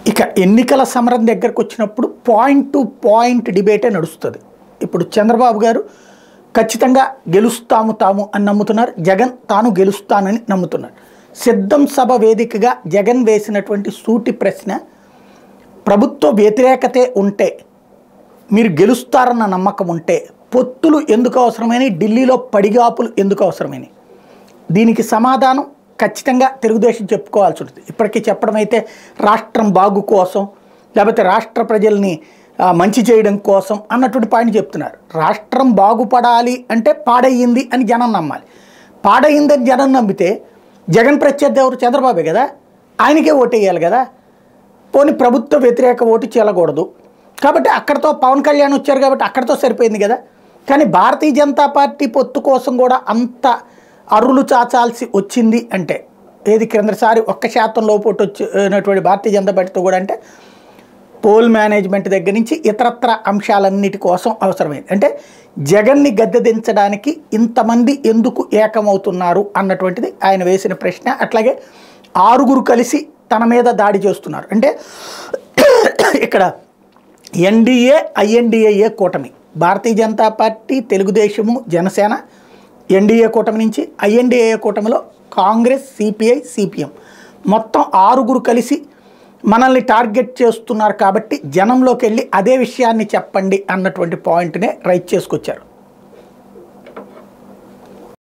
ఇక ఎన్నికల సమరం దగ్గరకు వచ్చినప్పుడు పాయింట్ టు పాయింట్ డిబేటే నడుస్తుంది ఇప్పుడు చంద్రబాబు గారు ఖచ్చితంగా గెలుస్తాము తాము అని నమ్ముతున్నారు జగన్ తాను గెలుస్తానని నమ్ముతున్నారు సిద్ధం సభ వేదికగా జగన్ వేసినటువంటి సూటి ప్రశ్న ప్రభుత్వ వ్యతిరేకతే ఉంటే మీరు గెలుస్తారన్న నమ్మకం ఉంటే పొత్తులు ఎందుకు అవసరమైన ఢిల్లీలో పడిగాపులు ఎందుకు అవసరమైన దీనికి సమాధానం ఖచ్చితంగా తెలుగుదేశం చెప్పుకోవాల్సి ఉంటుంది ఇప్పటికీ చెప్పడం అయితే రాష్ట్రం బాగు కోసం లేకపోతే రాష్ట్ర ప్రజల్ని ఆ, మంచి చేయడం కోసం అన్నటువంటి పాయింట్ చెప్తున్నారు రాష్ట్రం బాగుపడాలి అంటే పాడయ్యింది అని జనం నమ్మాలి పాడయిందని జనం నమ్మితే జగన్ ప్రత్యర్థి ఎవరు చంద్రబాబే కదా ఆయనకే ఓటేయాలి కదా పోనీ ప్రభుత్వ వ్యతిరేక ఓటు చేయకూడదు కాబట్టి అక్కడతో పవన్ కళ్యాణ్ వచ్చారు కాబట్టి అక్కడతో సరిపోయింది కదా కానీ భారతీయ జనతా పార్టీ పొత్తు కోసం కూడా అంత అరులు చాచాల్సి వచ్చింది అంటే ఏది క్రిందసారి ఒక్క శాతం లోపోటు వచ్చినటువంటి భారతీయ జనతా పార్టీతో కూడా అంటే పోల్ మేనేజ్మెంట్ దగ్గర నుంచి ఇతరత్ర అంశాలన్నిటి కోసం అవసరమైంది అంటే జగన్ని గద్దెదించడానికి ఇంతమంది ఎందుకు ఏకమవుతున్నారు అన్నటువంటిది ఆయన వేసిన ప్రశ్న అట్లాగే ఆరుగురు కలిసి తన మీద దాడి చేస్తున్నారు అంటే ఇక్కడ ఎన్డీఏ ఐఎన్డీఏఏ కూటమి భారతీయ జనతా పార్టీ తెలుగుదేశము జనసేన ఎన్డీఏ కూటమి నుంచి ఐఎన్డీఏ కూటమిలో కాంగ్రెస్ సిపిఐ సిపిఎం మొత్తం ఆరుగురు కలిసి మనల్ని టార్గెట్ చేస్తున్నారు కాబట్టి జనంలోకి వెళ్ళి అదే విషయాన్ని చెప్పండి అన్నటువంటి పాయింట్నే రైట్ చేసుకొచ్చారు